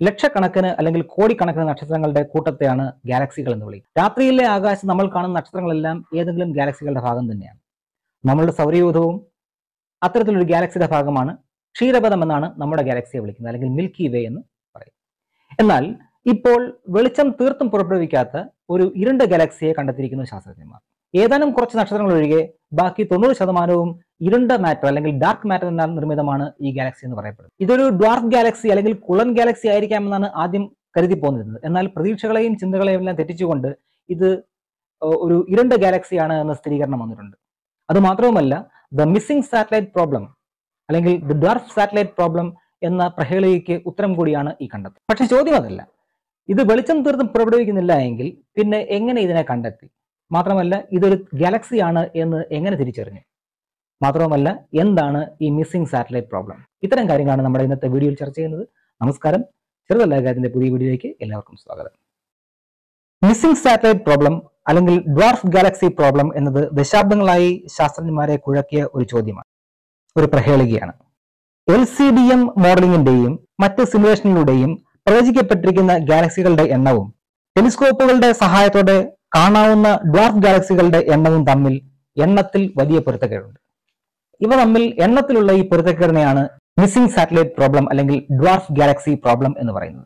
ലക്ഷക്കണക്കിന് അല്ലെങ്കിൽ കോടിക്കണക്കിന് നക്ഷത്രങ്ങളുടെ കൂട്ടത്തെയാണ് ഗാലക്സികൾ എന്ന് വിളിക്കുന്നത് രാത്രിയിലെ ആകാശം നമ്മൾ കാണുന്ന നക്ഷത്രങ്ങളെല്ലാം ഏതെങ്കിലും ഗാലക്സികളുടെ ഭാഗം തന്നെയാണ് നമ്മളുടെ സൗരയൂഥവും അത്തരത്തിലൊരു ഗാലക്സിയുടെ ഭാഗമാണ് ക്ഷീരപഥം എന്നാണ് നമ്മുടെ ഗാലക്സിയെ വിളിക്കുന്നത് അല്ലെങ്കിൽ മിൽക്കി വേ എന്ന് പറയും എന്നാൽ ഇപ്പോൾ വെളിച്ചം തീർത്തും പുറപ്പെടുവിക്കാത്ത ഒരു ഇരുണ്ട ഗാലക്സിയെ കണ്ടെത്തിയിരിക്കുന്നു ശാസ്ത്രജ്ഞന്മാർ ഏതാനും കുറച്ച് നക്ഷത്രങ്ങൾ ഒഴികെ ബാക്കി തൊണ്ണൂറ് ശതമാനവും ഇരുണ്ട മാറ്റർ അല്ലെങ്കിൽ ഡാർക്ക് മാറ്ററിനാൽ നിർമ്മിതമാണ് ഈ ഗാലക്സി എന്ന് പറയപ്പെടുന്നത് ഇതൊരു ഡ്വാർക്ക് ഗാലക്സി അല്ലെങ്കിൽ കുളൻ ഗാലക്സി ആയിരിക്കാമെന്നാണ് ആദ്യം കരുതി പോന്നിരുന്നത് എന്നാൽ പ്രതീക്ഷകളെയും ചിന്തകളെയും എല്ലാം തെറ്റിച്ചുകൊണ്ട് ഇത് ഏർ ഒരു ഇരുണ്ട ഗാലക്സിയാണ് എന്ന സ്ഥിരീകരണം വന്നിട്ടുണ്ട് അത് മാത്രവുമല്ല ദ മിസ്സിംഗ് സാറ്റലൈറ്റ് പ്രോബ്ലം അല്ലെങ്കിൽ ദ ഡ്വാർഫ് സാറ്റലൈറ്റ് പ്രോബ്ലം എന്ന പ്രഹേളികയ്ക്ക് ഉത്തരം കൂടിയാണ് ഈ കണ്ടെത്തൽ പക്ഷെ ചോദ്യം അതല്ല ഇത് വെളിച്ചം തീർത്തും പുറപ്പെടുവിക്കുന്നില്ല എങ്കിൽ പിന്നെ എങ്ങനെ ഇതിനെ കണ്ടെത്തി മാത്രമല്ല ഇതൊരു ഗാലക്സി ആണ് എന്ന് എങ്ങനെ തിരിച്ചറിഞ്ഞു മാത്രവുമല്ല എന്താണ് ഈ മിസ്സിംഗ് സാറ്റലൈറ്റ് പ്രോബ്ലം ഇത്തരം കാര്യങ്ങളാണ് നമ്മുടെ ഇന്നത്തെ വീഡിയോയിൽ ചർച്ച ചെയ്യുന്നത് നമസ്കാരം ചെറുതല്ല കാര്യത്തിന്റെ പുതിയ വീഡിയോയിലേക്ക് എല്ലാവർക്കും സ്വാഗതം മിസ്സിംഗ് സാറ്റലൈറ്റ് പ്രോബ്ലം അല്ലെങ്കിൽ ഡ്വാർഫ് ഗാലക്സി പ്രോബ്ലം എന്നത് ദശാബ്ദങ്ങളായി ശാസ്ത്രജ്ഞന്മാരെ കുഴക്കിയ ഒരു ചോദ്യമാണ് ഒരു പ്രഹേളികയാണ് എൽ സി ഡി എം മോഡലിംഗിന്റെയും മറ്റ് സിമുലേഷനിലൂടെയും പ്രവചിക്കപ്പെട്ടിരിക്കുന്ന ഗാലക്സികളുടെ എണ്ണവും ടെലിസ്കോപ്പുകളുടെ സഹായത്തോടെ കാണാവുന്ന ഡ്വാർഫ് ഗാലക്സികളുടെ എണ്ണവും തമ്മിൽ എണ്ണത്തിൽ വലിയ പൊരുത്തക്കേടുണ്ട് ഇവ തമ്മിൽ എണ്ണത്തിലുള്ള ഈ പൊരുത്തക്കേടിനെയാണ് മിസ്സിംഗ് സാറ്റലൈറ്റ് പ്രോബ്ലം അല്ലെങ്കിൽ ഡ്വാർഫ് ഗാലക്സി പ്രോബ്ലം എന്ന് പറയുന്നത്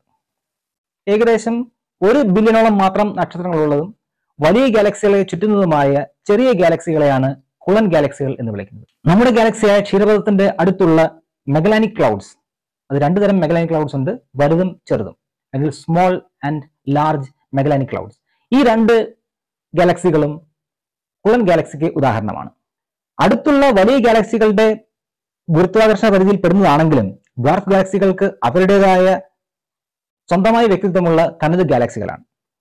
ഏകദേശം ഒരു ബില്യണോളം മാത്രം നക്ഷത്രങ്ങളുള്ളതും വലിയ ഗാലക്സികളെ ചുറ്റുന്നതുമായ ചെറിയ ഗാലക്സികളെയാണ് കുളൻ ഗാലക്സികൾ എന്ന് വിളിക്കുന്നത് നമ്മുടെ ഗാലക്സിയായ ക്ഷീരപഥത്തിന്റെ അടുത്തുള്ള മെഗലാനിക് ക്ലൗഡ്സ് അത് രണ്ടു തരം മെഗലാനിക് ക്ലൗഡ്സ് ഉണ്ട് വലുതും ചെറുതും അല്ലെങ്കിൽ small and large Magellanic clouds ഈ രണ്ട് ഗാലക്സികളും കുളൻ ഗാലക്സിക്ക് ഉദാഹരണമാണ് അടുത്തുള്ള വലിയ ഗാലക്സികളുടെ ഗുരുത്വാകർഷണ പരിധിയിൽ പെടുന്നതാണെങ്കിലും ഡ്വാർഫ് ഗാലക്സികൾക്ക് അവരുടേതായ സ്വന്തമായ വ്യക്തിത്വമുള്ള തനത് ഗാലക്സികളാണ്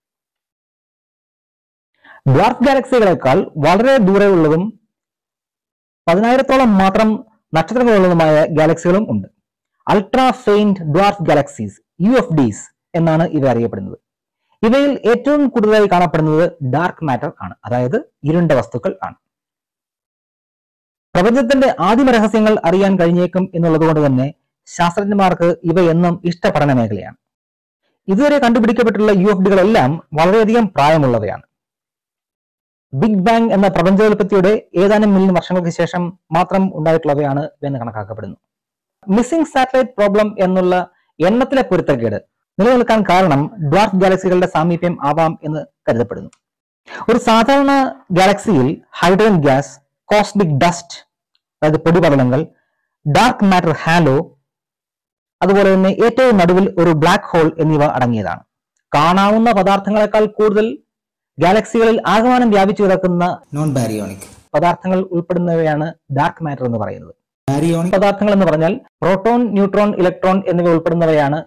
ഡ്വാർഫ് ഗാലക്സികളെക്കാൾ വളരെ ദൂരെയുള്ളതും പതിനായിരത്തോളം മാത്രം നക്ഷത്രങ്ങളുള്ളതുമായ ഗാലക്സികളും ഉണ്ട് ultra faint dwarf galaxies U F Ds എന്നാണ് ഇവ അറിയപ്പെടുന്നത് ഇവയിൽ ഏറ്റവും കൂടുതലായി കാണപ്പെടുന്നത് ഡാർക്ക് മാറ്റർ ആണ് അതായത് ഇരുണ്ട വസ്തുക്കൾ ആണ് പ്രപഞ്ചത്തിന്റെ ആദിമ രഹസ്യങ്ങൾ അറിയാൻ കഴിഞ്ഞേക്കും എന്നുള്ളത് കൊണ്ട് തന്നെ ശാസ്ത്രജ്ഞന്മാർക്ക് ഇവ എന്നും ഇഷ്ടപഠന മേഖലയാണ് ഇതുവരെ കണ്ടുപിടിക്കപ്പെട്ടുള്ള യു എഫ് ഡികളെല്ലാം വളരെയധികം പ്രായമുള്ളവയാണ് ബിഗ് ബാങ് എന്ന പ്രപഞ്ചോൽപത്തിയുടെ ഏതാനും മില്യൺ വർഷങ്ങൾക്ക് ശേഷം മാത്രം ഉണ്ടായിട്ടുള്ളവയാണ് എന്ന് കണക്കാക്കപ്പെടുന്നു മിസ്സിംഗ് സാറ്റലൈറ്റ് പ്രോബ്ലം എന്നുള്ള എണ്ണത്തിലെ പൊരുത്തക്കേട് നിലനിൽക്കാൻ കാരണം ഡ്വാർഫ് ഗാലക്സികളുടെ സാമീപ്യം ആവാം എന്ന് കരുതപ്പെടുന്നു ഒരു സാധാരണ ഗാലക്സിയിൽ ഹൈഡ്രജൻ ഗ്യാസ് കോസ്മിക് ഡസ്റ്റ് അതായത് പൊടിപടലങ്ങൾ ഡാർക്ക് മാറ്റർ ഹാലോ അതുപോലെ തന്നെ ഏറ്റവും നടുവിൽ ഒരു ബ്ലാക്ക് ഹോൾ എന്നിവ അടങ്ങിയതാണ് കാണാവുന്ന പദാർത്ഥങ്ങളെക്കാൾ കൂടുതൽ ഗാലക്സികളിൽ ആകമാനം വ്യാപിച്ചു കിടക്കുന്ന നോൺ ബാരിയോണിക് പദാർത്ഥങ്ങൾ ഉൾപ്പെടുന്നവയാണ് ഡാർക്ക് മാറ്റർ എന്ന് പറയുന്നത് ബാരിയോണിക് പദാർത്ഥങ്ങൾ എന്ന് പറഞ്ഞാൽ പ്രോട്ടോൺ ന്യൂട്രോൺ ഇലക്ട്രോൺ എന്നിവ ഉൾപ്പെടുന്നവയാണ്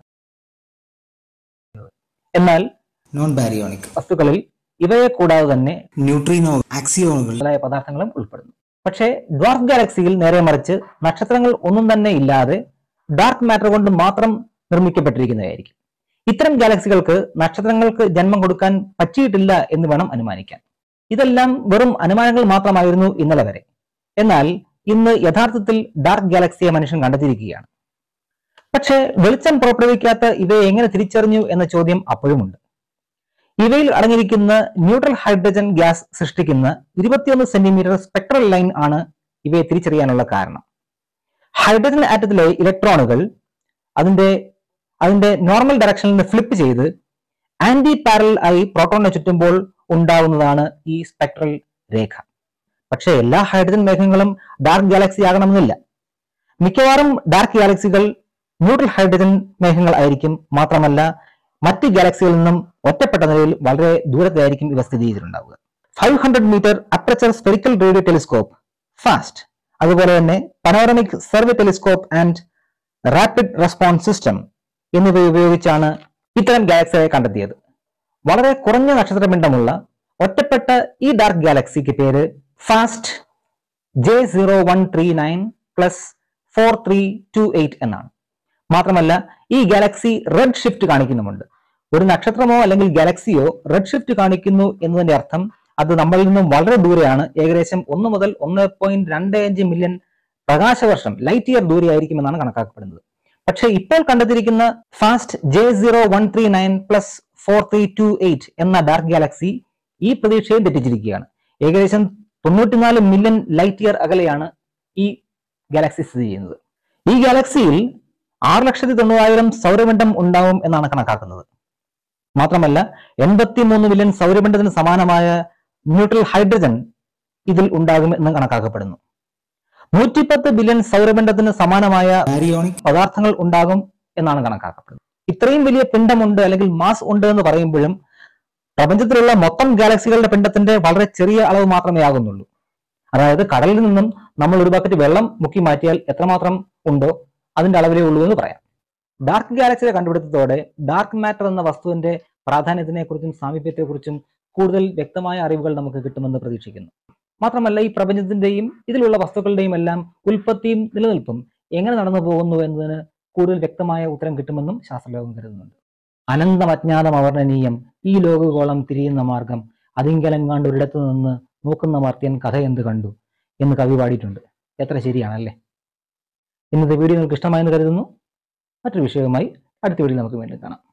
എന്നാൽ നോൺ ബാരിയോണിക് വസ്തുക്കളിൽ ഇവയെ കൂടാതെ തന്നെ ന്യൂട്രീനോ ആക്സിയോണുകൾ മുതലായ പദാർത്ഥങ്ങളും ഉൾപ്പെടുന്നു പക്ഷേ ഡ്വാർഫ് ഗാലക്സിയിൽ നേരെ മറിച്ച് നക്ഷത്രങ്ങൾ ഒന്നും തന്നെ ഇല്ലാതെ ഡാർക്ക് മാറ്റർ കൊണ്ട് മാത്രം നിർമ്മിക്കപ്പെട്ടിരിക്കുന്നതായിരിക്കും ഇത്തരം ഗാലക്സികൾക്ക് നക്ഷത്രങ്ങൾക്ക് ജന്മം കൊടുക്കാൻ പറ്റിയിട്ടില്ല എന്ന് വേണം അനുമാനിക്കാൻ ഇതെല്ലാം വെറും അനുമാനങ്ങൾ മാത്രമായിരുന്നു ഇന്നലെ വരെ എന്നാൽ ഇന്ന് യഥാർത്ഥത്തിൽ ഡാർക്ക് ഗാലക്സിയെ മനുഷ്യൻ കണ്ടെത്തിയിരിക്കുകയാണ് പക്ഷേ വെളിച്ചം പുറപ്പെടുവിക്കാത്ത ഇവയെ എങ്ങനെ തിരിച്ചറിഞ്ഞു എന്ന ചോദ്യം അപ്പോഴുമുണ്ട് ഇവയിൽ അടങ്ങിയിരിക്കുന്ന ന്യൂട്രൽ ഹൈഡ്രജൻ ഗ്യാസ് സൃഷ്ടിക്കുന്ന ഇരുപത്തിയൊന്ന് സെന്റിമീറ്റർ സ്പെക്ട്രൽ ലൈൻ ആണ് ഇവയെ തിരിച്ചറിയാനുള്ള കാരണം ഹൈഡ്രജൻ ആറ്റത്തിലെ ഇലക്ട്രോണുകൾ അതിന്റെ അതിന്റെ നോർമൽ ഡയറക്ഷനിൽ നിന്ന് ഫ്ലിപ്പ് ചെയ്ത് ആന്റി പാരൽ ആയി പ്രോട്ടോണിനെ ചുറ്റുമ്പോൾ ഉണ്ടാവുന്നതാണ് ഈ സ്പെക്ട്രൽ രേഖ പക്ഷേ എല്ലാ ഹൈഡ്രജൻ മേഘങ്ങളും ഡാർക്ക് ഗാലക്സി ആകണമെന്നില്ല മിക്കവാറും ഡാർക്ക് ഗാലക്സികൾ ന്യൂട്രൽ ഹൈഡ്രജൻ മേഘങ്ങൾ ആയിരിക്കും മാത്രമല്ല മറ്റ് ഗാലക്സികളിൽ നിന്നും ഒറ്റപ്പെട്ട നിലയിൽ വളരെ ദൂരത്തായിരിക്കും ഇവ സ്ഥിതി ചെയ്തിട്ടുണ്ടാവുക five hundred meter aperture spherical radio telescope FAST അതുപോലെ തന്നെ panoramic survey telescope and rapid response system എന്നിവ ഉപയോഗിച്ചാണ് ഇത്തരം ഗാലക്സിയെ കണ്ടെത്തിയത് വളരെ കുറഞ്ഞ നക്ഷത്രപിണ്ഡമുള്ള ഒറ്റപ്പെട്ട ഈ ഡാർക്ക് ഗാലക്സിക്ക് പേര് FAST J zero one three nine plus four three two eight എന്നാണ് മാത്രമല്ല ഈ ഗാലക്സി റെഡ് ഷിഫ്റ്റ് കാണിക്കുന്നുമുണ്ട് ഒരു നക്ഷത്രമോ അല്ലെങ്കിൽ ഗാലക്സിയോ റെഡ് ഷിഫ്റ്റ് കാണിക്കുന്നു എന്നതിന്റെ അർത്ഥം അത് നമ്മളിൽ നിന്നും വളരെ ദൂരെയാണ് ഏകദേശം ഒന്ന് മുതൽ ഒന്ന് പോയിന്റ് രണ്ട് അഞ്ച് മില്യൺ പ്രകാശവർഷം ലൈറ്റ് ഇയർ ദൂരെയായിരിക്കുമെന്നാണ് കണക്കാക്കപ്പെടുന്നത് പക്ഷെ ഇപ്പോൾ കണ്ടെത്തിയിരിക്കുന്ന FAST J zero one three nine plus four three two eight എന്ന ഡാർക്ക് ഗാലക്സി ഈ പ്രതീക്ഷയെ തെറ്റിച്ചിരിക്കുകയാണ് ഏകദേശം തൊണ്ണൂറ്റിനാല് മില്യൺ ലൈറ്റ് ഇയർ അകലെയാണ് ഈ ഗാലക്സി സ്ഥിതി ചെയ്യുന്നത് ഈ ഗാലക്സിയിൽ ആറ് ലക്ഷത്തി തൊണ്ണൂറായിരം സൗരമണ്ഡം ഉണ്ടാവും എന്നാണ് കണക്കാക്കുന്നത് മാത്രമല്ല എൺപത്തി മൂന്ന് മില്യൺ സൗരമണ്ഡലത്തിന് സമാനമായ ന്യൂട്രൽ ഹൈഡ്രജൻ ഇതിൽ ഉണ്ടാകും എന്ന് കണക്കാക്കപ്പെടുന്നു നൂറ്റിപ്പത്ത് ബില്യൺ സൗരമണ്ഡലത്തിന് സമാനമായ ബാരിയോണിക് പദാർത്ഥങ്ങൾ ഉണ്ടാകും എന്നാണ് കണക്കാക്കപ്പെടുന്നത് ഇത്രയും വലിയ പിണ്ഡമുണ്ട് അല്ലെങ്കിൽ മാസ് ഉണ്ട് എന്ന് പറയുമ്പോഴും പ്രപഞ്ചത്തിലുള്ള മൊത്തം ഗാലക്സികളുടെ പിണ്ഡത്തിന്റെ വളരെ ചെറിയ അളവ് മാത്രമേ ആകുന്നുള്ളൂ അതായത് കടലിൽ നിന്നും നമ്മൾ ഒരു ബക്കറ്റ് വെള്ളം മുക്കി മാറ്റിയാൽ എത്രമാത്രം ഉണ്ടോ അതിന്റെ അളവിലേ ഉള്ളൂ എന്ന് പറയാം ഡാർക്ക് ഗാലക്സിയുടെ കണ്ടുപിടുത്തത്തോടെ ഡാർക്ക് മാറ്റർ എന്ന വസ്തുവിന്റെ പ്രാധാന്യത്തിനെക്കുറിച്ചും സാമീപ്യത്തെക്കുറിച്ചും കൂടുതൽ വ്യക്തമായ അറിവുകൾ നമുക്ക് കിട്ടുമെന്ന് പ്രതീക്ഷിക്കുന്നു മാത്രമല്ല ഈ പ്രപഞ്ചത്തിന്റെയും ഇതിലുള്ള വസ്തുക്കളുടെയും എല്ലാം ഉൽപ്പത്തിയും നിലനിൽപ്പും എങ്ങനെ നടന്നു പോകുന്നു എന്നതിന് കൂടുതൽ വ്യക്തമായ ഉത്തരം കിട്ടുമെന്നും ശാസ്ത്രലോകം കരുതുന്നുണ്ട് അനന്തം അജ്ഞാതം അവർണ്ണനീയം ഈ ലോകഗോളം തിരിയുന്ന മാർഗം അതിങ്കലങ്ങാണ്ട് ഒരിടത്തു നിന്ന് നോക്കുന്ന മർത്യൻ കഥ എന്ത് കണ്ടു എന്ന് കവി പാടിയിട്ടുണ്ട് എത്ര ശരിയാണല്ലേ ഇന്നത്തെ വീഡിയോ നിങ്ങൾക്ക് ഇഷ്ടമായെന്ന് കരുതുന്നു മറ്റൊരു വിഷയവുമായി അടുത്ത വീഡിയോ നമുക്ക് വീണ്ടും കാണാം